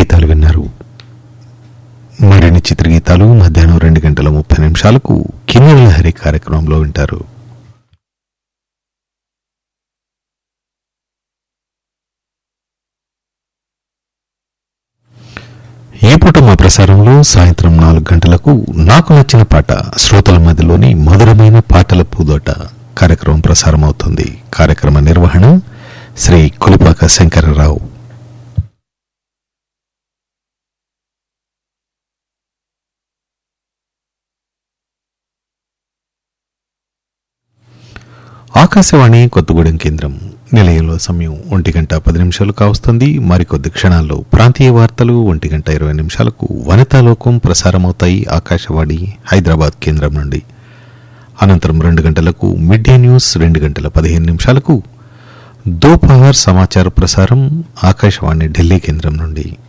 చిత్రగీతాలు విన్నారు మరిన్ని చిత్రగీతాలు మధ్యాహ్నం రెండు గంటల ముప్పై నిమిషాలకు కిన్నెర లహరి కార్యక్రమంలో వింటారు ఈ పూట మా ప్రసారంలో సాయంత్రం నాలుగు గంటలకు నాకు నచ్చిన పాట శ్రోతల మధ్యలోని మధురమైన పాటల పూదోట కార్యక్రమం ప్రసారం అవుతుంది కార్యక్రమ నిర్వహణ శ్రీ కొలిపాక శంకరరావు ఆకాశవాణి కొత్తగూడెం కేంద్రం నిలయంలో సమయం ఒంటి గంట పది నిమిషాలు కావస్తుంది మరికొద్ది క్షణాల్లో ప్రాంతీయ వార్తలు ఒంటి గంట ఇరవై నిమిషాలకు వనితాలోకం ప్రసారమవుతాయి ఆకాశవాణి హైదరాబాద్ కేంద్రం నుండి అనంతరం రెండు గంటలకు మిడ్ డే న్యూస్ రెండు గంటల పదిహేను నిమిషాలకు దోపహర్ సమాచార ప్రసారం ఆకాశవాణి ఢిల్లీ కేంద్రం నుండి